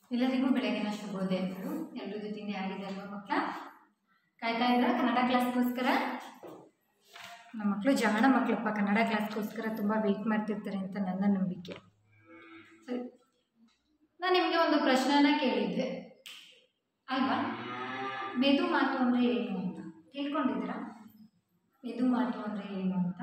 ಎಲ್ಲರಿಗೂ ಬೆಳಗಿನ ಶುಭೋದಯಗಳು ಎಲ್ರದ್ದು ತಿಂಡಿ ಆಗಿದೆ ಅಲ್ವಾ ಮಕ್ಕಳ ಕಾಯ್ತಾ ಇದ್ರ ಕನ್ನಡ ಕ್ಲಾಸ್ಗೋಸ್ಕರ ನಮ್ಮ ಮಕ್ಕಳು ಜಾಣ ಮಕ್ಕಳಪ್ಪ ಕನ್ನಡ ಕ್ಲಾಸ್ಗೋಸ್ಕರ ತುಂಬ ವೆಯ್ಟ್ ಮಾಡ್ತಿರ್ತಾರೆ ಅಂತ ನನ್ನ ನಂಬಿಕೆ ಸರಿ ನಾನು ನಿಮಗೆ ಒಂದು ಪ್ರಶ್ನೆನ ಕೇಳಿದ್ದೆ ಅಲ್ವಾ ಮೆದು ಮಾತು ಅಂದರೆ ಏನು ಅಂತ ತಿಳ್ಕೊಂಡಿದ್ದೀರಾ ಮೆದು ಮಾತು ಅಂದರೆ ಏನು ಅಂತ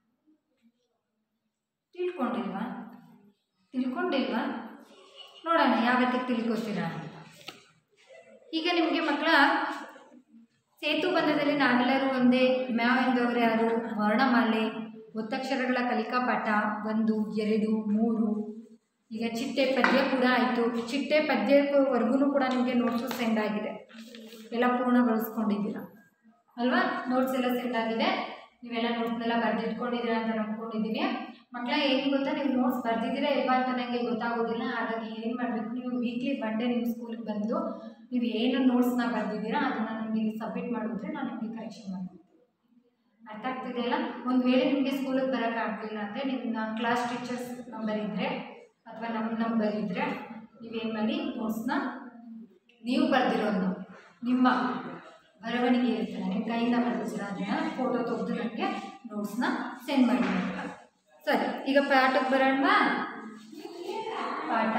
ತಿಳ್ಕೊಂಡಿಲ್ವಾ ತಿಳ್ಕೊಂಡಿಲ್ವಾ ನೋಡೋಣ ಯಾವತ್ತಿಗೆ ತಿಳ್ಕೊತೀರಾ ಅಂತ ಈಗ ನಿಮಗೆ ಮಕ್ಕಳ ಸೇತು ಬಂಧದಲ್ಲಿ ನಾವೆಲ್ಲರೂ ಒಂದೇ ಮ್ಯಾವ್ ಎಂದವರು ಯಾರು ವರ್ಣಮಾಲೆ ಒತ್ತಕ್ಷರಗಳ ಕಲಿಕಾ ಪಾಠ ಒಂದು ಎರಡು ಮೂರು ಈಗ ಚಿಟ್ಟೆ ಪದ್ಯ ಕೂಡ ಆಯಿತು ಚಿಟ್ಟೆ ಪದ್ಯವರೆಗೂ ಕೂಡ ನಿಮಗೆ ನೋಟ್ಸು ಸೆಂಡ್ ಆಗಿದೆ ಎಲ್ಲ ಪೂರ್ಣಗೊಳಿಸ್ಕೊಂಡಿದ್ದೀರಾ ಅಲ್ವಾ ನೋಟ್ಸ್ ಎಲ್ಲ ಸೆಂಡ್ ಆಗಿದೆ ನೀವೆಲ್ಲ ನೋಟ್ಸ್ನೆಲ್ಲ ಬರೆದಿಟ್ಕೊಂಡಿದ್ದೀರಾ ಅಂತ ನಂಬ್ಕೊಂಡಿದ್ದೀನಿ ಮಕ್ಕಳ ಏನು ಗೊತ್ತಾ ನೀವು ನೋಟ್ಸ್ ಬರ್ದಿದ್ದೀರಾ ಇಲ್ವಾ ಅಂತ ನನಗೆ ಗೊತ್ತಾಗೋದಿಲ್ಲ ಹಾಗಾಗಿ ಏನು ಮಾಡಬೇಕು ನೀವು ವೀಕ್ಲಿ ಬಂಡೆ ನಿಮ್ಮ ಸ್ಕೂಲಿಗೆ ಬಂದು ನೀವು ಏನು ನೋಟ್ಸ್ನ ಬರೆದಿದ್ದೀರಾ ಅದನ್ನು ನಿಮಗೆ ಸಬ್ಮಿಟ್ ಮಾಡಿದ್ರೆ ನಾನು ನಿಮಗೆ ಕರೆಕ್ಷನ್ ಮಾಡ್ತೀನಿ ಅರ್ಥ ಆಗ್ತಿದೆಯಲ್ಲ ಒಂದು ವೇಳೆ ನಿಮಗೆ ಸ್ಕೂಲಿಗೆ ಬರೋಕ್ಕಾಗಲಿಲ್ಲ ಅಂದರೆ ನಿಮ್ಮ ಕ್ಲಾಸ್ ಟೀಚರ್ಸ್ ನಂಬರ್ ಇದ್ದರೆ ಅಥವಾ ನಮ್ಮ ನಂಬರ್ ಇದ್ದರೆ ನೀವೇನು ಮಾಡಿ ನೋಟ್ಸ್ನ ನೀವು ಬರೆದಿರೋದು ನಿಮ್ಮ ಬರವಣಿಗೆ ಇರ್ತದೆ ನಿಮ್ಮ ಕೈಯಿಂದ ಬರೆದಿರೋ ಅದನ್ನು ಫೋಟೋ ತೆಗೆದು ನನಗೆ ನೋಟ್ಸ್ನ ಸೆಂಡ್ ಮಾಡಿ ಅಂತ ಸರಿ ಈಗ ಪಾಠಕ್ಕೆ ಬರೋಣವಾ ಪಾಠ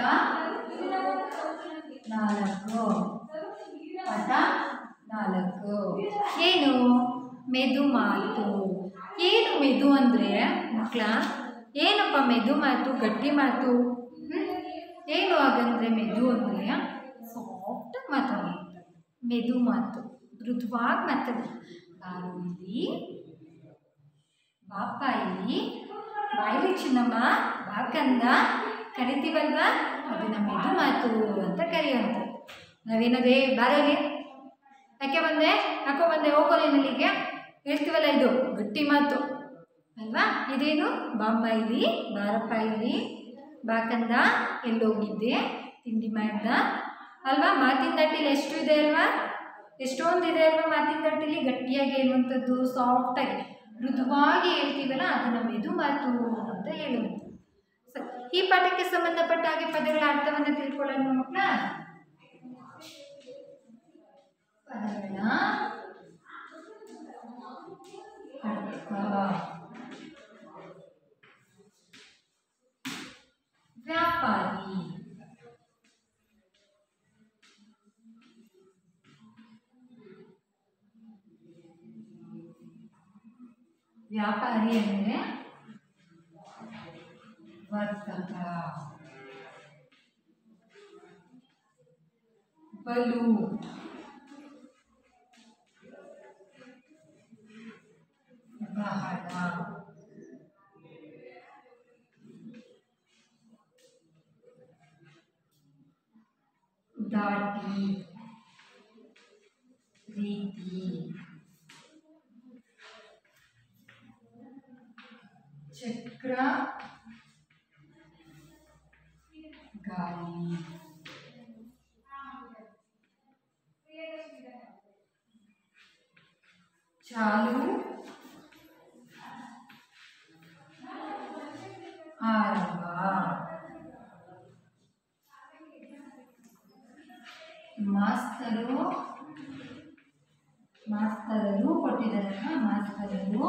ನಾಲ್ಕು ಪಾಠ ನಾಲ್ಕು ಏನು ಮೆದು ಮಾತು ಏನು ಮೆದು ಅಂದರೆ ಮಕ್ಕಳ ಏನಪ್ಪ ಮೆದು ಮಾತು ಗಟ್ಟಿ ಮಾತು ಹ್ಮ್? ಏನು ಹಾಗಂದ್ರೆ ಮೆದು ಅಂದರೆ ಸಾಫ್ಟಾಗಿ ಮಾತಾಡೋದು ಮೆದು ಮಾತು ಮೃದುವಾಗಿ ಮಾತಾಡೋದು ಬಾರು ಇಲ್ಲಿ ಬಾಪ ಇಲ್ಲಿ ಬಾಯಿಲಿ ಚಿನ್ನಮ್ಮ ಬಾಕಂದ ಕರಿತೀವಲ್ವಾ ಅದನ್ನ ಮೆದು ಮಾತು ಅಂತ ಕರೆಯುವಂಥ ನಾವೇನದೇ ಬಾರಲ್ಲಿ ಯಾಕೆ ಬಂದೆ ಯಾಕೋ ಬಂದೆ ಹೋಗೋ ನೀನಲ್ಲಿಗೆ ಹೇಳ್ತೀವಲ್ಲ ಇದು ಗಟ್ಟಿ ಮಾತು ಅಲ್ವಾ ಇದೇನು ಬಾಮ್ಮ ಇಲ್ಲಿ ಬಾರಪ್ಪ ಇಲ್ಲಿ ಬಾಕಂದ ಎಲ್ಲೋಗಿದ್ದೆ ತಿಂಡಿ ಮಾಡ್ದ ಅಲ್ವಾ ಮಾತಿನ ತಟ್ಟಿಲಿ ಎಷ್ಟು ಇದೆ ಅಲ್ವಾ ಎಷ್ಟೊಂದು ಇದೆ ಅಲ್ವಾ ಮಾತಿನ ತಟ್ಟಿಲಿ ಗಟ್ಟಿಯಾಗಿ ಹೇಳುವಂಥದ್ದು ಸಾಫ್ಟಾಗಿ ಮೃದುವಾಗಿ ಹೇಳ್ತೀವಲ್ಲ ಅದನ್ನ ಮೆದು ಮಾತು ಅಂತ ಹೇಳುವಂಥದ್ದು ಸರಿ ಈ ಪಾಠಕ್ಕೆ ಸಂಬಂಧಪಟ್ಟ ಹಾಗೆ ಪದಗಳ ಅರ್ಥವನ್ನು ತಿಳ್ಕೊಳ್ಳೋಣ ಮಕ್ಕಳ ಪದಗಳ ಅರ್ಥ ವ್ಯಾಪಾರಿ ವ್ಯಾಪಾರಿ ಅಂದರೆ ವರ್ತಕ ಬಲು ಬಹಳ ದಾಟಿ ರೀತಿ ಚಕ್ರ ಗಾಳಿ ಚಾಲು ಆರಂಭ ಮಾಸ್ತರು ಮಾಸ್ತರರು ಕೊಟ್ಟಿದ್ದಾರಲ್ಲ ಮಾಸ್ತರರು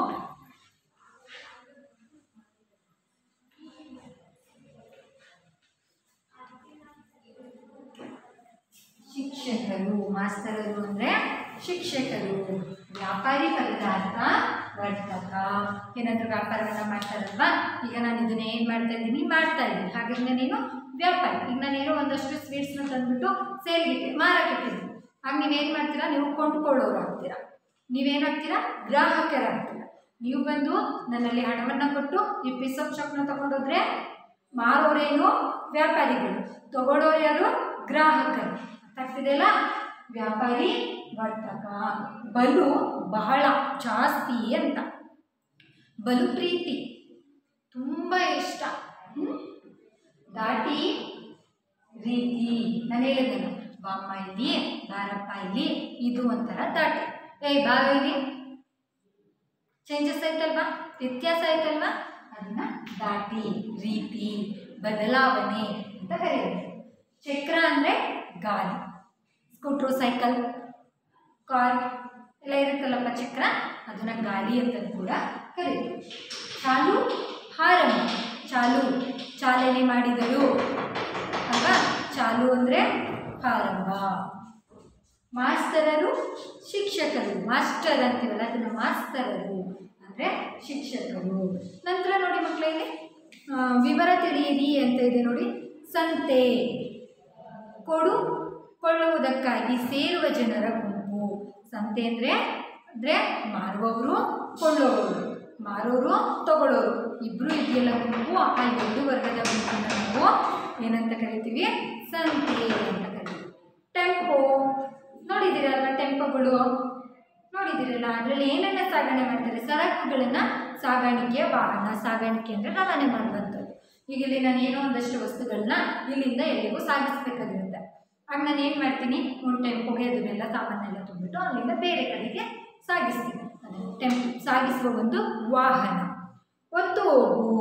ಶಿಕ್ಷಕರು ಮಾಸ್ತರರು ಅಂದರೆ ಶಿಕ್ಷಕರು ವ್ಯಾಪಾರಿ ಪದಾರ್ಥ ವರ್ತಕ ಏನಾದರೂ ವ್ಯಾಪಾರವನ್ನು ಮಾಡ್ತಾರಲ್ವಾ ಈಗ ನಾನು ಇದನ್ನ ಏನು ಮಾಡ್ತಾ ಇದ್ದೀನಿ ಮಾಡ್ತಾ ಇದ್ದೀನಿ ಹಾಗಾಗಿ ನಾನೇನು ವ್ಯಾಪಾರಿ ಈಗ ನಾನೇನೋ ಒಂದಷ್ಟು ಸ್ವೀಟ್ಸ್ನ ತಂದ್ಬಿಟ್ಟು ಸೇಲ್ಗಿಟ್ಟೆ ಮಾರಕ್ಕಿಟ್ಟಿದ್ದೀನಿ ಆಗ ನೀವೇನು ಮಾಡ್ತೀರಾ ನೀವು ಕೊಂಡ್ಕೊಳ್ಳೋರು ಆಗ್ತೀರಾ ನೀವೇನಾಗ್ತೀರಾ ಗ್ರಾಹಕರಾಗ್ತೀರಾ ನೀವು ಬಂದು ನನ್ನಲ್ಲಿ ಹಣವನ್ನು ಕೊಟ್ಟು ಈ ಪೀಸ್ ಆಫ್ ಶಾಪ್ನ ತಗೊಂಡೋದ್ರೆ ಮಾರೋರೇನು ವ್ಯಾಪಾರಿಗಳು ತಗೊಳ್ಳೋರು ಯಾರು ಗ್ರಾಹಕರು ಅರ್ಥ ಆಗ್ತಿದೆಯಲ್ಲ ವ್ಯಾಪಾರಿ ವರ್ತಕ ಬಲು ಬಹಳ ಜಾಸ್ತಿ ಅಂತ ಬಲು ಪ್ರೀತಿ ತುಂಬ ಇಷ್ಟ ಹ್ಮ್? ದಾಟಿ ರೀತಿ ನಾನು ಹೇಳಿದ್ದೇನೆ ಬಾಮ್ಮ ಇಲ್ಲಿ ಬಾರಪ್ಪ ಇಲ್ಲಿ ಇದು ಒಂಥರ ದಾಟಿ ಏಯ್ ಬಾರ ಇಲ್ಲಿ ಚೇಂಜಸ್ ಆಯ್ತಲ್ವಾ ವ್ಯತ್ಯಾಸ ಆಯ್ತಲ್ವಾ ಅದನ್ನ ದಾಟಿ ರೀತಿ ಬದಲಾವಣೆ ಅಂತ ಕರೆಯೋದು ಚಕ್ರ ಅಂದರೆ ಗಾಲಿ ಸ್ಕೂಟ್ರು ಸೈಕಲ್ ಕಾರ್ ಎಲ್ಲ ಇರುತ್ತಲ್ಲಪ್ಪ ಚಕ್ರ ಅದನ್ನ ಗಾಲಿ ಅಂತ ಕೂಡ ಕರೀತೀವಿ ಚಾಲು ಆರಂಭ ಚಾಲು ಚಾಲನೆ ಮಾಡಿದರು ಅಲ್ವಾ ಚಾಲು ಅಂದರೆ ಆರಂಭ ಮಾಸ್ತರರು ಶಿಕ್ಷಕರು ಮಾಸ್ಟರ್ ಅಂತೀವಲ್ಲ ಅದನ್ನು ಮಾಸ್ತರರು ಅಂದರೆ ಶಿಕ್ಷಕರು ನಂತರ ನೋಡಿ ಮಕ್ಕಳಲ್ಲಿ ವಿವರ ತಿಳಿಯಿರಿ ಅಂತ ಇದೆ ನೋಡಿ ಸಂತೆ ಕೊಡು ಕೊಳ್ಳುವುದಕ್ಕಾಗಿ ಸೇರುವ ಜನರ ಗುಂಪು ಸಂತೆ ಅಂದರೆ ಅಂದರೆ ಮಾರುವವರು ಕೊಳ್ಳುವವರು ಮಾರೋರು ತಗೊಳ್ಳೋರು ಇಬ್ಬರು ಇದೆಯಲ್ಲ ಗುಂಪು ಆ ಎರಡು ವರ್ಗದ ಗುಂಪನ್ನು ನಾವು ಏನಂತ ಕರಿತೀವಿ ಸಂತೆ ಅಂತ ಕರಿತೀವಿ ಟೆಂಪೋ ನೋಡಿದ್ದೀರಲ್ವ ಟೆಂಪೋಗಳು ನೋಡಿದ್ದೀರಲ್ಲ ಅದರಲ್ಲಿ ಏನೆಲ್ಲ ಸಾಗಣೆ ಮಾಡ್ತಾರೆ ಸರಕುಗಳನ್ನು ಸಾಗಾಣಿಕೆ ವಾಹನ ಸಾಗಾಣಿಕೆ ಅಂದರೆ ರವಾನೆ ಮಾಡುವಂಥದ್ದು ಈಗ ಇಲ್ಲಿ ನಾನು ಏನೋ ಒಂದಷ್ಟು ವಸ್ತುಗಳನ್ನ ಇಲ್ಲಿಂದ ಎಲ್ಲಿಗೂ ಸಾಗಿಸ್ಬೇಕಾಗಿರುತ್ತೆ ಆಗ ನಾನು ಏನು ಮಾಡ್ತೀನಿ ಒಂದು ಟೆಂಪೋಗೆ ಅದನ್ನೆಲ್ಲ ಸಾಮಾನೆಲ್ಲ ತುಂಬಿಟ್ಟು ಅಲ್ಲಿಂದ ಬೇರೆ ಕಡೆಗೆ ಸಾಗಿಸ್ತೀನಿ ಅದನ್ನು ಟೆಂಪೋ ಸಾಗಿಸುವ ಒಂದು ವಾಹನ ಒತ್ತು ಹೋಗು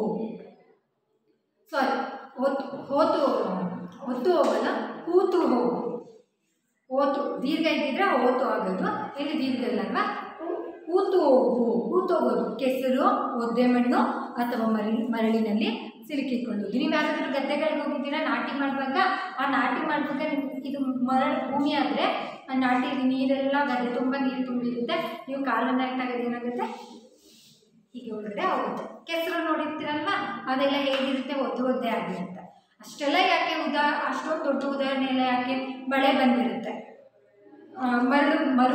ಸಾರಿ ಹೊತ್ತು ಹೋತು ಹೊತ್ತು ಹೋಗಲ್ಲ ಕೂತು ಹೋಗು ಓತು ದೀರ್ಘ ಇದ್ದಿದ್ರೆ ಓತು ಆಗೋದು ಇಲ್ಲಿ ದೀರ್ಘ ಇಲ್ಲಲ್ವಾ ಕೂತು ಹೋಗು ಕೂತು ಹೋಗೋದು ಕೆಸರು ಒದ್ದೆ ಮಣ್ಣು ಅಥವಾ ಮರಳಿ ಮರಳಿನಲ್ಲಿ ಸಿಲುಕಿಕೊಳ್ಳುವುದು ನೀವು ಯಾರಾದರೂ ಗದ್ದೆಗಳಿಗೆ ಹೋಗಿದ್ದೀರಾ ನಾಟಿ ಮಾಡುವಾಗ ಆ ನಾಟಿ ಮಾಡುವಾಗ ನಿಮ್ಗೆ ಇದು ಮರಳು ಭೂಮಿ ಆದರೆ ಆ ನಾಟಿ ನೀರೆಲ್ಲ ಗದ್ದೆ ತುಂಬ ನೀರು ತುಂಬಿರುತ್ತೆ ನೀವು ಕಾಲನ್ನು ಇಟ್ಟಾಗ ಏನಾಗುತ್ತೆ ಹೀಗೆ ಒಳಗಡೆ ಹೋಗುತ್ತೆ ಕೆಸರು ನೋಡಿರ್ತೀರಲ್ವಾ ಅದೆಲ್ಲ ಹೇಗಿರುತ್ತೆ ಒದ್ದು ಒದ್ದೆ ಆಗಿರುತ್ತೆ ಅಷ್ಟೆಲ್ಲ ಯಾಕೆ ಉದಾ ಅಷ್ಟೊಂದು ದೊಡ್ಡ ಉದಾಹರಣೆ ಎಲ್ಲ ಯಾಕೆ ಮಳೆ ಬಂದಿರುತ್ತೆ ಆ, ಮರಳು ಮರು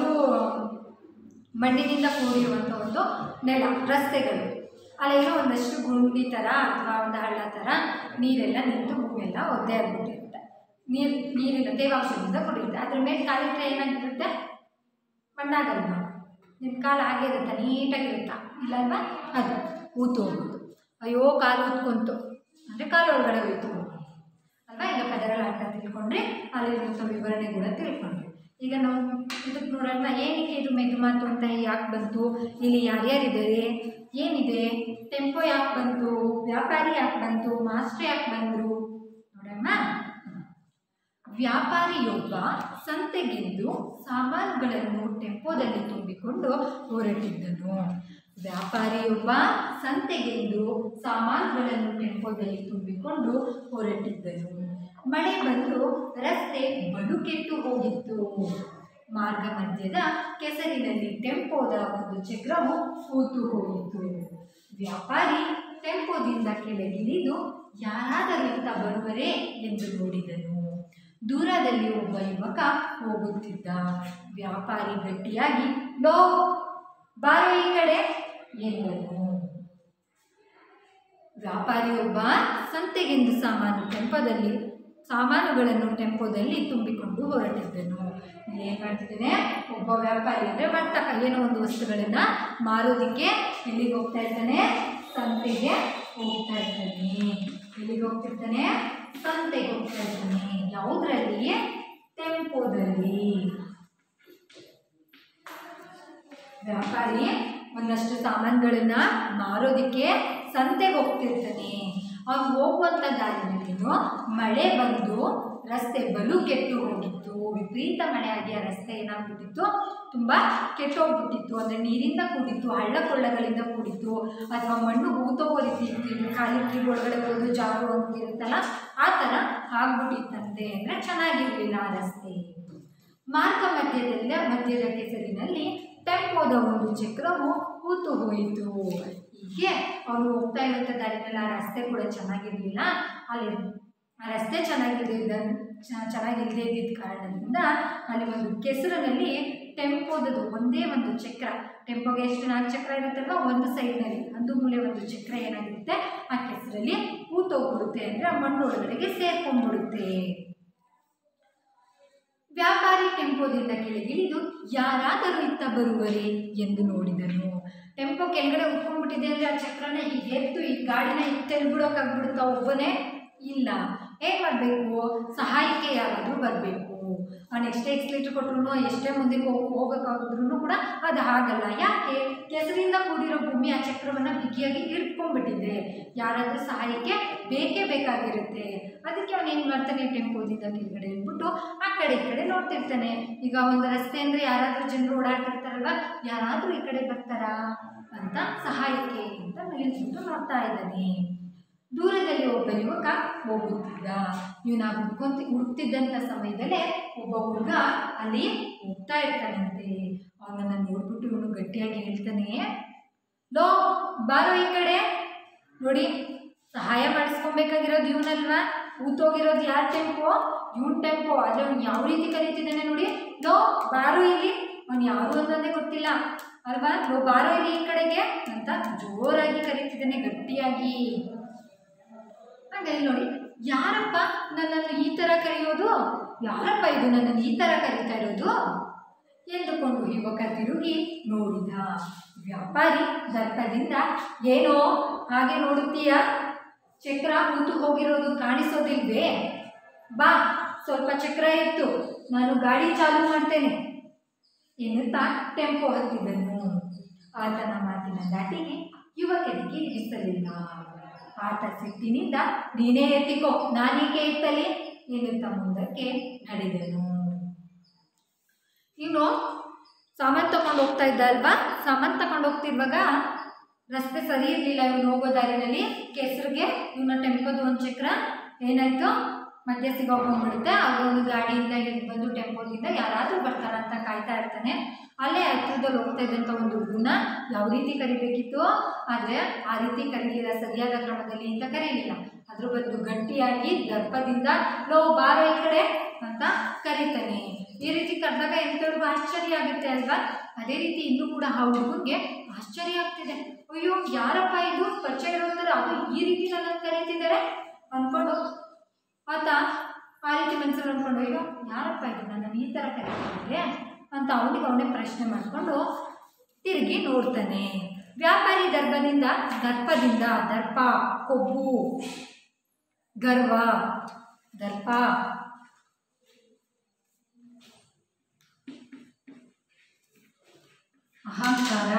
ಮಣ್ಣಿನಿಂದ ಕೂಡಿರುವಂಥ ಒಂದು ನೆಲ ರಸ್ತೆಗಳು ಅಲ್ಲೇನೋ ಒಂದಷ್ಟು ಗುಂಡಿ ಥರ ಅಥವಾ ಒಂದು ಹಳ್ಳ ಥರ ನೀರೆಲ್ಲ ನಿಂತು ಭೂಮಿಯೆಲ್ಲ ಒದ್ದೆ ಆಗಿಬಿಟ್ಟಿರುತ್ತೆ ನೀರು ನೀರಿನ ತೇವಾಂಶದಿಂದ ಕೂಡಿರುತ್ತೆ ಅದ್ರ ಮೇಲೆ ಕಾಲಿಟ್ಟರೆ ಏನಾಗಿರುತ್ತೆ ಮಣ್ಣಾಗಲ್ವ ನಿಮ್ಮ ಕಾಲು ಹಾಗೆ ಇರುತ್ತಾ ನೀಟಾಗಿರುತ್ತಾ ಇಲ್ಲಲ್ವಾ ಅದು ಊತು ಹೋಗೋದು ಅಯ್ಯೋ ಕಾಲು ಊದ್ಕೊಂತು ಅಂದರೆ ಕಾಲು ಒಳಗಡೆ ಹೋಯ್ತು ಅಲ್ವಾ ಈಗ ಪದಗಳ ಅರ್ಥ ತಿಳ್ಕೊಂಡ್ರೆ ಅಲ್ಲಿರುವಂಥ ವಿವರಣೆ ಕೂಡ ತಿಳ್ಕೊಂಡ್ರಿ ಈಗ ನಾವು ಇದಕ್ಕೆ ನೋಡೋಣ ಏನಕ್ಕೆ ಇದು ಮೆದುಮಾತು ಅಂತ ಯಾಕೆ ಬಂತು ಇಲ್ಲಿ ಯಾರ್ಯಾರಿದ್ದಾರೆ ಏನಿದೆ ಟೆಂಪೋ ಯಾಕೆ ಬಂತು ವ್ಯಾಪಾರಿ ಯಾಕೆ ಬಂತು ಮಾಸ್ಟರ್ ಯಾಕೆ ಬಂದರು ನೋಡೋಣ ವ್ಯಾಪಾರಿಯೊಬ್ಬ ಸಂತೆಗೆಂದು ಸಾಮಾನುಗಳನ್ನು ಟೆಂಪೋದಲ್ಲಿ ತುಂಬಿಕೊಂಡು ಹೊರಟಿದ್ದನು ವ್ಯಾಪಾರಿಯೊಬ್ಬ ಸಂತೆಗೆಂದು ಸಾಮಾನುಗಳನ್ನು ಟೆಂಪೋದಲ್ಲಿ ತುಂಬಿಕೊಂಡು ಹೊರಟಿದ್ದನು ಮಳೆ ಬಂದು ರಸ್ತೆ ಬಲು ಕೆಟ್ಟು ಹೋಗಿತ್ತು ಮಾರ್ಗ ಮಧ್ಯದ ಕೆಸರಿನಲ್ಲಿ ಟೆಂಪೋದ ಒಂದು ಚಕ್ರವು ಕೂತು ಹೋಯಿತು ವ್ಯಾಪಾರಿ ಟೆಂಪೋದಿಂದ ಕೆಳಗಿಳಿದು ಯಾರಾದರೂ ಇತ್ತ ಬರುವರೇ ಎಂದು ನೋಡಿದನು ದೂರದಲ್ಲಿ ಒಬ್ಬ ಯುವಕ ಹೋಗುತ್ತಿದ್ದ ವ್ಯಾಪಾರಿ ಗಟ್ಟಿಯಾಗಿ ಲೋ ಬಾರೋ ಈ ಕಡೆ ಎಂದನು ವ್ಯಾಪಾರಿಯೊಬ್ಬ ಸಂತೆಗೆಂದು ಸಾಮಾನು ಟೆಂಪೋದಲ್ಲಿ ಸಾಮಾನುಗಳನ್ನು ಟೆಂಪೋದಲ್ಲಿ ತುಂಬಿಕೊಂಡು ಹೊರಟಿದ್ದನು ಇಲ್ಲಿ ಏನು ಮಾಡ್ತಿದ್ದಾನೆ ಒಬ್ಬ ವ್ಯಾಪಾರಿ ಅಂದರೆ ವರ್ತಕ ಏನೋ ಒಂದು ವಸ್ತುಗಳನ್ನು ಮಾರೋದಕ್ಕೆ ಎಲ್ಲಿಗೆ ಹೋಗ್ತಾ ಇದ್ದಾನೆ ಸಂತೆಗೆ ಹೋಗ್ತಾ ಇದ್ದಾನೆ ಎಲ್ಲಿಗೆ ಹೋಗ್ತಿರ್ತಾನೆ ಸಂತೆಗೆ ಹೋಗ್ತಾ ಇದ್ದಾನೆ ಯಾವುದರಲ್ಲಿ ಟೆಂಪೋದಲ್ಲಿ ವ್ಯಾಪಾರಿ ಒಂದಷ್ಟು ಸಾಮಾನುಗಳನ್ನ ಮಾರೋದಕ್ಕೆ ಸಂತೆಗೆ ಹೋಗ್ತಿರ್ತಾನೆ ಅವ್ನು ಹೋಗುವಂಥ ದಾರಿನಲ್ಲಿನೂ ಮಳೆ ಬಂದು ರಸ್ತೆ ಬಲು ಕೆಟ್ಟು ಹೋಗಿತ್ತು ವಿಪರೀತ ಮಳೆ ಆಗಿ ಆ ರಸ್ತೆ ಏನಾಗ್ಬಿಟ್ಟಿತ್ತು ತುಂಬ ಕೆಟ್ಟೋಗ್ಬಿಟ್ಟಿತ್ತು ಅಂದರೆ ನೀರಿಂದ ಕೂಡಿತ್ತು ಹಳ್ಳ ಕೊಳ್ಳಗಳಿಂದ ಕೂಡಿತ್ತು ಅಥವಾ ಮಣ್ಣು ಹೂತೋಗೋ ರೀತಿ ಇತ್ತು ಖಾಲಿ ಕೀಲ್ ಒಳಗಡೆ ಹೋದು ಜಾರು ಅಂತ ಇರುತ್ತಲ್ಲ ಆ ಥರ ಆಗ್ಬಿಟ್ಟಿತ್ತಂತೆ ಅಂದರೆ ಚೆನ್ನಾಗಿರಲಿಲ್ಲ ಆ ರಸ್ತೆ ಮಾರ್ಗ ಮಧ್ಯದಲ್ಲಿ ಮಧ್ಯದ ಕೆಸರಿನಲ್ಲಿ ಟೆಂಪೋದ ಒಂದು ಚಕ್ರವು ಕೂತು ಹೋಯಿತು ಹೀಗೆ ಅವರು ಹೋಗ್ತಾ ಇರುವಂಥ ದಾರಿನಲ್ಲಿ ಆ ರಸ್ತೆ ಕೂಡ ಚೆನ್ನಾಗಿರಲಿಲ್ಲ ಅಲ್ಲಿ ಆ ರಸ್ತೆ ಚೆನ್ನಾಗಿದ್ದ ಚೆನ್ನಾಗಿಲ್ಲದೆ ಇದ್ದಿದ್ದ ಕಾರಣದಿಂದ ಅಲ್ಲಿ ಒಂದು ಕೆಸರಿನಲ್ಲಿ ಟೆಂಪೋದದು ಒಂದೇ ಒಂದು ಚಕ್ರ ಟೆಂಪೋಗೆ ಎಷ್ಟು ನಾಲ್ಕು ಚಕ್ರ ಇರುತ್ತಲ್ವ ಒಂದು ಸೈಡ್ನಲ್ಲಿ ಒಂದು ಮೂಲೆ ಒಂದು ಚಕ್ರ ಏನಾಗಿರುತ್ತೆ ಆ ಕೆಸರಲ್ಲಿ ಕೂತೋಗ್ಬಿಡುತ್ತೆ ಅಂದರೆ ಆ ಮಣ್ಣು ಒಳಗಡೆಗೆ ಸೇರ್ಕೊಂಡ್ಬಿಡುತ್ತೆ ವ್ಯಾಪಾರಿ ಟೆಂಪೋದಿಂದ ಕೆಳಗಿಳಿದು ಯಾರಾದರೂ ಇತ್ತ ಬರುವರೆ ಎಂದು ನೋಡಿದನು ಟೆಂಪೋ ಕೆಳಗಡೆ ಉಟ್ಕೊಂಡ್ಬಿಟ್ಟಿದೆ ಅಂದರೆ ಆ ಚಕ್ರನ ಈಗ ಎತ್ತು ಈ ಗಾಡಿನ ಇತ್ತೆಲ್ಬಿಡೋಕ್ಕಾಗ್ಬಿಡುತ್ತಾ ಒಬ್ಬನೇ ಇಲ್ಲ ಏನು ಮಾಡಬೇಕು ಸಹಾಯಕ್ಕೆ ಯಾರಾದರೂ ಬರಬೇಕು ಅವ್ನು ಎಷ್ಟೇ ಎಕ್ಸ್ಲೇಟರ್ ಕೊಟ್ಟರು ಎಷ್ಟೇ ಮುಂದಕ್ಕೆ ಹೋಗಿ ಹೋಗೋಕ್ಕಾಗಿದ್ರು ಕೂಡ ಅದು ಹಾಗಲ್ಲ ಯಾಕೆ ಕೆಸರಿಂದ ಕೂಡಿರೋ ಭೂಮಿ ಆ ಚಕ್ರವನ್ನು ಬಿಗಿಯಾಗಿ ಇಟ್ಕೊಂಡ್ಬಿಟ್ಟಿದೆ ಯಾರಾದರೂ ಸಹಾಯಕ್ಕೆ ಬೇಕೇ ಬೇಕಾಗಿರುತ್ತೆ ಅದಕ್ಕೆ ಅವನು ಏನು ಮಾಡ್ತಾನೆ ಟೆಂಪೋದಿಂದ ಕೆಳಗಡೆ ಇಟ್ಬಿಟ್ಟು ಆ ಕಡೆ ಈ ಕಡೆ ನೋಡ್ತಿರ್ತಾನೆ ಈಗ ಒಂದು ರಸ್ತೆ ಅಂದರೆ ಯಾರಾದರೂ ಜನರು ಓಡಾಡ್ತಿರ್ತಾರಲ್ವ ಯಾರಾದರೂ ಈ ಕಡೆ ಬರ್ತಾರಾ ಅಂತ ಸಹಾಯಕ್ಕೆ ಅಂತ ನಿಲ್ಲಿಸ್ಬಿಟ್ಟು ನೋಡ್ತಾ ಇದ್ದಾನೆ ದೂರದಲ್ಲಿ ಒಬ್ಬ ಯುವಕ ಹೋಗುತ್ತಿದ್ದ ಇವನ ಹುಡ್ಕೊಂತ ಹುಡುಕ್ತಿದ್ದಂಥ ಸಮಯದಲ್ಲೇ ಒಬ್ಬ ಹುಡುಗ ಅಲ್ಲಿ ಹೋಗ್ತಾ ಇರ್ತಾನಂತೆ ಅವನನ್ನು ನೋಡ್ಬಿಟ್ಟು ಇವನು ಗಟ್ಟಿಯಾಗಿ ಹೇಳ್ತಾನೆ ಲೋ ಬಾರೋ ಈ ಕಡೆ ನೋಡಿ ಸಹಾಯ ಮಾಡಿಸ್ಕೊಬೇಕಾಗಿರೋದು ಇವನಲ್ವಾ ಊತೋಗಿರೋದು ಯಾರ ಟೆಂಪೋ ಇವನ್ ಟೆಂಪೋ ಆದರೆ ಅವ್ನು ಯಾವ ರೀತಿ ಕರೀತಿದ್ದಾನೆ ನೋಡಿ ಲೋ ಬಾರೋ ಇಲ್ಲಿ ಅವ್ನು ಯಾರು ಅನ್ನೋದೇ ಗೊತ್ತಿಲ್ಲ ಅಲ್ವಾ ಲೋ ಬಾರೋ ಇಲ್ಲಿ ಈ ಕಡೆಗೆ ಅಂತ ಜೋರಾಗಿ ಕರೀತಿದ್ದಾನೆ ಗಟ್ಟಿಯಾಗಿ ಹಾಗಾಗಿ ನೋಡಿ ಯಾರಪ್ಪ ನನ್ನನ್ನು ಈ ಥರ ಕರೆಯೋದು ಯಾರಪ್ಪ ಇದು ನನ್ನನ್ನು ಈ ಥರ ಕರೀತಾ ಇರೋದು ಎಂದುಕೊಂಡು ಯುವಕ ತಿರುಗಿ ನೋಡಿದ ವ್ಯಾಪಾರಿ ದರ್ಪದಿಂದ ಏನೋ ಹಾಗೆ ನೋಡುತ್ತೀಯ ಚಕ್ರ ಕೂತು ಹೋಗಿರೋದು ಕಾಣಿಸೋದಿಲ್ವೇ ಬಾ ಸ್ವಲ್ಪ ಚಕ್ರ ಇತ್ತು ನಾನು ಗಾಡಿ ಚಾಲು ಮಾಡ್ತೇನೆ ಎನ್ನುತ್ತಾ ಟೆಂಪೋ ಹತ್ತಿದನು ಆತನ ಮಾತಿನ ದಾಟಿಗೆ ಯುವಕನಿಗೆ ಇರಿಸಲಿಲ್ಲ ಆತ ಸಿಟ್ಟಿನಿಂದ ನೀನೇ ಎತ್ತಿಕೋ ನಾನೀಗೆ ಎತ್ತಲಿ ಎನ್ನುತ್ತಾ ಮುಂದಕ್ಕೆ ನಡೆದನು ಇವನು ಸಾಮಾನು ತಗೊಂಡು ಹೋಗ್ತಾ ಇದ್ದ ಅಲ್ವಾ ಸಾಮಾನು ತಗೊಂಡು ಹೋಗ್ತಿರುವಾಗ ರಸ್ತೆ ಸರಿ ಇರಲಿಲ್ಲ ಇವನು ಹೋಗೋ ದಾರಿನಲ್ಲಿ ಕೆಸರಿಗೆ ಇವನ ಟೆಂಪೋದು ಒಂದು ಚಕ್ರ ಏನಾಯಿತು ಮಧ್ಯ ಸಿಗೋಕೊಂಡ್ಬಿಡುತ್ತೆ ಆಗ ಅವನು ಗಾಡಿಯಿಂದ ಹಿಡಿದು ಬಂದು ಟೆಂಪೋದಿಂದ ಯಾರಾದರೂ ಬರ್ತಾರಂತ ಕಾಯ್ತಾ ಇರ್ತಾನೆ ಅಲ್ಲೇ ಹತ್ರದಲ್ಲಿ ಹೋಗ್ತಾ ಇದ್ದಂಥ ಒಂದು ಹುಡುಗನ ಯಾವ ರೀತಿ ಕರಿಬೇಕಿತ್ತು ಆದರೆ ಆ ರೀತಿ ಕರೀಲಿಲ್ಲ ಸರಿಯಾದ ಕ್ರಮದಲ್ಲಿ ಅಂತ ಕರೀಲಿಲ್ಲ ಅದ್ರ ಬದಲು ಗಟ್ಟಿಯಾಗಿ ದರ್ಪದಿಂದ ಲೋ ಬಾರೋ ಈ ಕಡೆ ಅಂತ ಕರೀತಾನೆ ಈ ರೀತಿ ಕರೆದಾಗ ಎಂಥವ್ರಿಗೂ ಆಶ್ಚರ್ಯ ಆಗುತ್ತೆ ಅಲ್ವಾ ಅದೇ ರೀತಿ ಇನ್ನೂ ಕೂಡ ಆ ಹುಡುಗನಿಗೆ ಆಶ್ಚರ್ಯ ಆಗ್ತಿದೆ ಅಯ್ಯೋ ಯಾರಪ್ಪ ಇದು ಪರಿಚಯ ಇರೋ ಥರ ಅದು ಈ ರೀತಿ ನನ್ನನ್ನು ಕರೀತಿದ್ದಾರೆ ಅಂದ್ಕೊಂಡು ಆತ ಆ ರೀತಿ ಮನಸ್ಸಲ್ಲಿ ಅಂದ್ಕೊಂಡು ಅಯ್ಯೋ ಯಾರಪ್ಪ ಇದು ನನ್ನನ್ನು ಈ ಥರ ಕರೀತಿದ್ದಾರೆ ಅಂತ ಅವನಿಗೆ ಅವನೇ ಪ್ರಶ್ನೆ ಮಾಡಿಕೊಂಡು ತಿರುಗಿ ನೋಡ್ತಾನೆ ವ್ಯಾಪಾರಿ ದರ್ಭದಿಂದ ದರ್ಪದಿಂದ ದರ್ಪ ಕೊಬ್ಬು ಗರ್ವ ದರ್ಪ ಅಹಂಕಾರ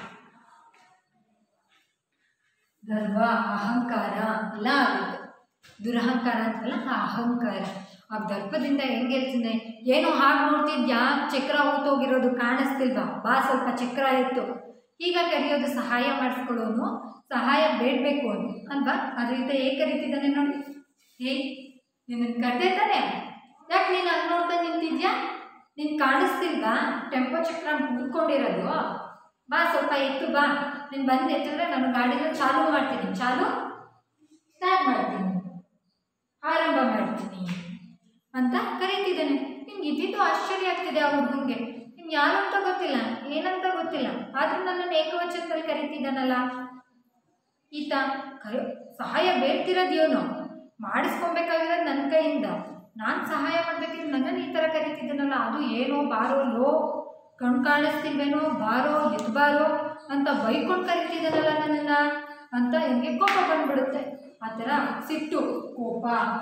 ಗರ್ವ ಅಹಂಕಾರ ಎಲ್ಲ ಆಗುತ್ತೆ ದುರಹಂಕಾರ ಅಂತಲ್ಲ ಆ ಅಹಂಕಾರ ಆ ದರ್ಪದಿಂದ ಹೆಂಗೆ ಹೇಳ್ತೀನಿ ಏನೋ ಹಾಗೆ ನೋಡ್ತಿದ್ಯಾ ಚಕ್ರ ಊತೋಗಿರೋದು ಕಾಣಿಸ್ತಿಲ್ವಾ ಬಾ ಸ್ವಲ್ಪ ಚಕ್ರ ಇತ್ತು ಈಗ ಕರೆಯೋದು ಸಹಾಯ ಮಾಡಿಸ್ಕೊಳ್ಳೋನು ಸಹಾಯ ಬೇಡಬೇಕು ಅವನು ಅಲ್ವಾ ಅದರಿಂದ ಹೇಗೆ ಕರಿತಿದ್ದಾನೆ ನೋಡಿ ಏಯ್ ನಿನ್ನನ್ನು ಕರೆದೇ ತಾನೆ ಯಾಕೆ ನೀನು ಅಲ್ಲಿ ನೋಡ್ತಾ ನಿಂತಿದ್ಯಾ ನೀನು ಕಾಣಿಸ್ತಿಲ್ವಾ ಟೆಂಪೋ ಚಕ್ರ ಮುಡ್ಕೊಂಡಿರೋದು ಬಾ ಸ್ವಲ್ಪ ಎತ್ತು ಬಾ ನೀನು ಬಂದು ಎತ್ತಿದ್ರೆ ನಾನು ಗಾಡಿನ ಚಾಲು ಮಾಡ್ತೀನಿ ಚಾಲು ಸ್ಟಾರ್ಟ್ ಮಾಡ್ತೀನಿ ಆರಂಭ ಮಾಡ್ತೀನಿ ಅಂತ ಕರೀತಿದ್ದಾನೆ ನಿಂಗೆ ಇದ್ದಿದ್ದು ಆಶ್ಚರ್ಯ ಆಗ್ತಿದೆ ಆ ಹುಡುಗನಿಗೆ ನಿಮ್ಗೆ ಯಾರು ಅಂತ ಗೊತ್ತಿಲ್ಲ ಏನಂತ ಗೊತ್ತಿಲ್ಲ ಆದರೂ ನನ್ನನ್ನು ಏಕವಚನದಲ್ಲಿ ಕರೀತಿದ್ದಾನಲ್ಲ ಈತ ಕರೆ ಸಹಾಯ ಬೇಡ್ತಿರೋದು ಇವನು ಮಾಡಿಸ್ಕೊಬೇಕಾಗಿರೋದು ನನ್ನ ಕೈಯಿಂದ ನಾನು ಸಹಾಯ ಮಾಡಬೇಕಿದ್ರೆ ನನ್ನನ್ನು ಈ ಥರ ಕರೀತಿದ್ದಾನಲ್ಲ ಅದು ಏನೋ ಬಾರೋ ಲೋ ಕಣ್ ಕಾಣಿಸ್ತಿಲ್ವೇನೋ ಬಾರೋ ಎದ್ದು ಬಾರೋ ಅಂತ ಬೈಕೊಂಡು ಕರೀತಿದ್ದಾನಲ್ಲ ನನ್ನನ್ನು ಅಂತ ನನಗೆ ಕೋಪ ಬಂದ್ಬಿಡುತ್ತೆ ಆ ಥರ ಸಿಟ್ಟು ಕೋಪ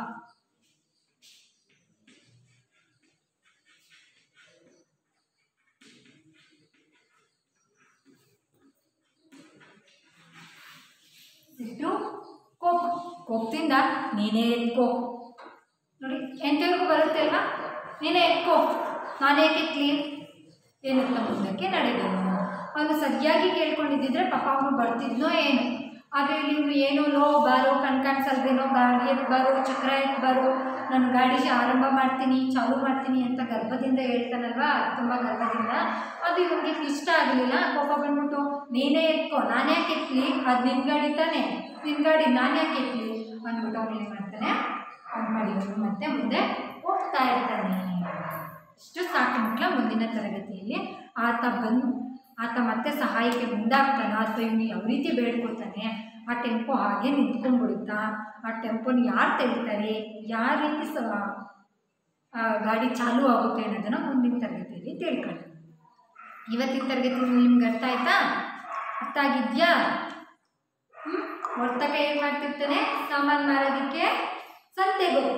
ಸಿಟ್ಟು ಕೋಪ ಕೋಪದಿಂದ ನೀನೇ ಎತ್ಕೋ ನೋಡಿ ಎಂಟರಿಗೂ ಬರುತ್ತೆ ಅಲ್ವಾ ನೀನೇ ಎತ್ಕೋ ನಾನೇ ಎತ್ಲಿ ಏನಂತ ಮುಂದಕ್ಕೆ ನಡೆದನು ಅವನು ಸರಿಯಾಗಿ ಕೇಳ್ಕೊಂಡಿದ್ದಿದ್ರೆ ಪಾಪ ಅವನು ಬರ್ತಿದ್ನೋ ಏನು ಆದರೆ ಇಲ್ಲಿ ಇವನು ಏನೋ ಲೋ ಬಾರೋ ಕಣ್ ಕಾಣಿಸಲ್ವೇನೋ ಗಾಡಿ ಎತ್ತು ಬಾರೋ ಚಕ್ರ ಎತ್ತು ಬಾರೋ ನಾನು ಗಾಡಿ ಆರಂಭ ಮಾಡ್ತೀನಿ ಚಾಲು ಮಾಡ್ತೀನಿ ಅಂತ ಗರ್ಭದಿಂದ ಹೇಳ್ತಾನಲ್ವಾ ತುಂಬ ಗರ್ಭದಿಂದ ಅದು ಇವನಿಗೆ ಇಷ್ಟ ಆಗಲಿಲ್ಲ ಕೋಪ ಬಂದ್ಬಿಟ್ಟು ನೀನೇ ಎತ್ಕೋ ನಾನು ಯಾಕೆ ಎತ್ತಲಿ ಅದು ನಿನ್ನ ಗಾಡಿ ತಾನೇ ನಿನ್ನ ಗಾಡಿ ನಾನು ಯಾಕೆ ಎತ್ತಲಿ ಅಂದ್ಬಿಟ್ಟು ಅವನು ಏನು ಮಾಡ್ತಾನೆ ಅವ್ನು ಮಾಡಿ ಅವನು ಮತ್ತೆ ಮುಂದೆ ಹೋಗ್ತಾ ಇರ್ತಾನೆ ಇಷ್ಟು ಸಾಕು ಮಕ್ಕಳ ಮುಂದಿನ ತರಗತಿಯಲ್ಲಿ ಆತ ಬಂದು ಆತ ಮತ್ತೆ ಸಹಾಯಕ್ಕೆ ಮುಂದಾಗ್ತಾನ ಅಥವಾ ಇವನು ಯಾವ ರೀತಿ ಬೇಡ್ಕೊತಾನೆ ಆ ಟೆಂಪೋ ಹಾಗೆ ನಿಂತ್ಕೊಂಡ್ಬಿಡುತ್ತಾ ಆ ಟೆಂಪೋನ ಯಾರು ತೆಗಿತಾರೆ ಯಾವ ರೀತಿ ಸ ಆ ಗಾಡಿ ಚಾಲೂ ಆಗುತ್ತೆ ಅನ್ನೋದನ್ನು ಮುಂದಿನ ತರಗತಿಯಲ್ಲಿ ತಿಳ್ಕೊಳ್ಳಿ ಇವತ್ತಿನ ತರಗತಿಯಲ್ಲಿ ನಿಮ್ಗೆ ಅರ್ಥ ಆಯ್ತಾ ಅರ್ಥ ಆಗಿದ್ಯಾ ಹ್ಞೂ ಹೊರ್ತಕ ಏನು ಮಾಡ್ತಿರ್ತಾನೆ ಸಾಮಾನು ಮಾರೋದಕ್ಕೆ ಸಂತೆಗೆ ಹೋಗ್ತಾನೆ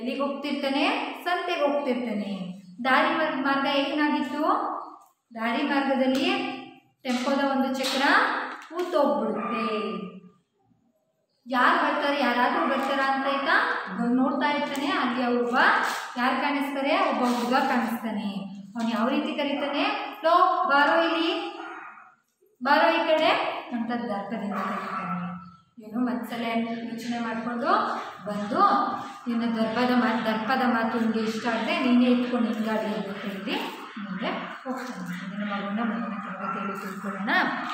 ಎಲ್ಲಿಗೆ ಹೋಗ್ತಿರ್ತಾನೆ ಸಂತೆಗೆ ಹೋಗ್ತಿರ್ತಾನೆ ದಾರಿ ಮಾರ್ಗ ಮಾರ್ಗ ಏನಾಗಿತ್ತು ದಾರಿ ಮಾರ್ಗದಲ್ಲಿ ಟೆಂಪೋದ ಒಂದು ಚಕ್ರ ಕೂತೋಗ್ಬಿಡುತ್ತೆ ಯಾರು ಬರ್ತಾರೆ ಯಾರಾದರೂ ಬರ್ತಾರ ಅಂತ ಆಯ್ತಾ ಅವ್ನು ನೋಡ್ತಾ ಇರ್ತಾನೆ ಅಲ್ಲಿ ಒಬ್ಬ ಯಾರು ಕಾಣಿಸ್ತಾರೆ ಒಬ್ಬ ಹುಡುಗ ಕಾಣಿಸ್ತಾನೆ ಅವನು ಯಾವ ರೀತಿ ಕರೀತಾನೆ ಲೋ ಬಾರೋ ಇಲ್ಲಿ ಬಾರೋ ಈ ಕಡೆ ಅಂತ ದರ್ಪದಿಂದ ಕರೀತಾನೆ ಇವನು ಮನಸ್ಸಲ್ಲೇ ಯೋಚನೆ ಮಾಡಿಕೊಂಡು ಬಂದು ನಿನ್ನ ದರ್ಪದ ಮಾತು ದರ್ಪದ ಮಾತು ನಿಮಗೆ ಇಷ್ಟ ಆದರೆ ನೀನೇ ಇಟ್ಕೊಂಡು ನಿನ್ನ ಗಾಡಿ ಅಂತ ಹೇಳಿ ಮುಂದೆ ಹೋಗ್ತಾನೆ ಇದನ್ನು ಮಗುನ ಮುಂದಿನ ತರಗತಿಯಲ್ಲಿ ತಿಳ್ಕೊಳ್ಳೋಣ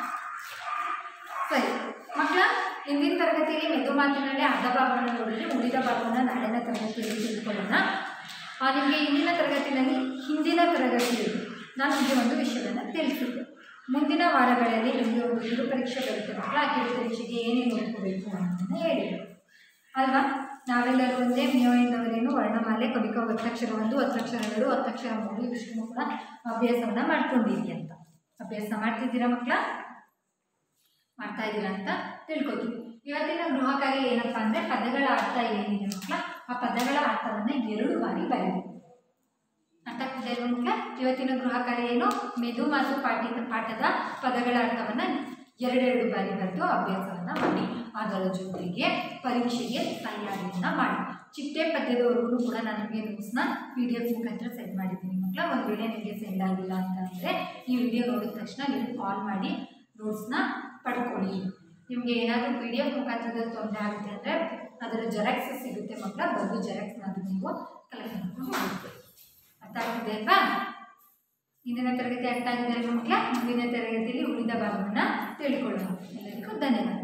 ಸರಿ ಮಕ್ಕಳ ಹಿಂದಿನ ತರಗತಿಯಲ್ಲಿ ಮೆದು ಮಾತಿನಲ್ಲಿ ಅರ್ಧ ಭಾಗವನ್ನು ನೋಡಿದ್ರೆ ಉಳಿದ ಭಾಗವನ್ನು ನಾಳಿನ ತರಗತಿಯಲ್ಲಿ ತಿಳ್ಕೊಳ್ಳೋಣ ಆ, ನಿಮಗೆ ಇಂದಿನ ತರಗತಿಯಲ್ಲಿ ಹಿಂದಿನ ತರಗತಿಯಲ್ಲಿ ನಾನು ನಿಮಗೆ ಒಂದು ವಿಷಯವನ್ನು ತಿಳಿಸಿದ್ದೆ ಮುಂದಿನ ವಾರಗಳಲ್ಲಿ ನಿಮಗೆ ಒಂದು ಕಿರು ಪರೀಕ್ಷೆ ಬರುತ್ತೆ ಮಕ್ಕಳ ಆ ಕಿರು ಪರೀಕ್ಷೆಗೆ ಏನೇನು ಓದ್ಕೋಬೇಕು ಅಂತ ಹೇಳಿದರು ಅಲ್ವಾ ನಾವೆಲ್ಲರೂ ಒಂದೇ ಮಿಯೋಯಿಂದವರೇನು ವರ್ಣಮಾಲೆ ಕವಿಕ ಒತ್ತಕ್ಷರ ಒಂದು ಒತ್ತಕ್ಷರ ಎರಡು ಒತ್ತಕ್ಷರ ಮೂರು ಇವಿಷ್ಟನ್ನು ಕೂಡ ಅಭ್ಯಾಸವನ್ನು ಮಾಡ್ಕೊಂಡಿರಿ ಅಂತ ಅಭ್ಯಾಸ ಮಾಡ್ತಿದ್ದೀರಾ ಮಕ್ಕಳ ಮಾಡ್ತಾ ಇದ್ದೀರಾ ಅಂತ ತಿಳ್ಕೊತೀವಿ ಇವತ್ತಿನ ಗೃಹ ಕಾರ್ಯ ಏನಪ್ಪ ಅಂದರೆ ಪದಗಳ ಅರ್ಥ ಏನಿದೆ ಮಕ್ಕಳ ಆ ಪದಗಳ ಅರ್ಥವನ್ನು ಎರಡು ಬಾರಿ ಬರೀಬೇಕು ಅರ್ಥ ಆಗ್ತಿದೆ ಅಲ್ವಾ ಮಕ್ಕಳ ಇವತ್ತಿನ ಗೃಹ ಕಾರ್ಯ ಏನು ಮೆದು ಮಾತು ಪಾಠಿತ ಪಾಠದ ಪದಗಳ ಅರ್ಥವನ್ನು ಎರಡೆರಡು ಬಾರಿ ಬರೆದು ಅಭ್ಯಾಸವನ್ನು ಮಾಡಿ ಅದರ ಜೊತೆಗೆ ಪರೀಕ್ಷೆಗೆ ತಯಾರಿಯನ್ನು ಮಾಡಿ ಚಿಟ್ಟೆ ಪದ್ಯದವರೆಗೂ ಕೂಡ ನಾನು ನಿಮಗೆ ನೋಟ್ಸ್ನ ಪಿ ಡಿ ಎಫ್ ಮುಖಾಂತರ ಸೆಂಡ್ ಮಾಡಿದ್ದೀನಿ ಮಕ್ಕಳ ಒಂದು ವೇಳೆ ನಿಮಗೆ ಸೆಂಡ್ ಆಗಿಲ್ಲ ಅಂತಂದರೆ ಈ ವಿಡಿಯೋ ನೋಡಿದ ತಕ್ಷಣ ನೀವು ಕಾಲ್ ಮಾಡಿ ನೋಟ್ಸ್ನ ಪಡ್ಕೊಳ್ಳಿ ನಿಮಗೆ ಏನಾದರೂ ಪಿ ಡಿ ಎಫ್ ಮುಖಾಂತರದಲ್ಲಿ ತೊಂದರೆ ಆಗುತ್ತೆ ಅಂದರೆ ಅದರ ಜೆರಾಕ್ಸ್ ಸಿಗುತ್ತೆ ಮಕ್ಕಳ ಬಂದು ಜೆರಾಕ್ಸ್ನಾದರೂ ನೀವು ಕಲೆಕ್ಟ್ ಮಾಡ್ಕೊಂಡು ಹೋಗುತ್ತೆ ಅರ್ಥ ಆಗ್ತಿದೆ ಅಲ್ವಾ ಇಂದಿನ ತರಗತಿ ಅರ್ಥ ಆಗಿದೆ ಅಲ್ವಾ ಮಕ್ಕಳ ಮುಂದಿನ ತರಗತಿಯಲ್ಲಿ ಉಳಿದ ಭಾಗವನ್ನು ತಿಳ್ಕೊಳ್ಳೋಣ ಎಲ್ಲರಿಗೂ ಧನ್ಯವಾದ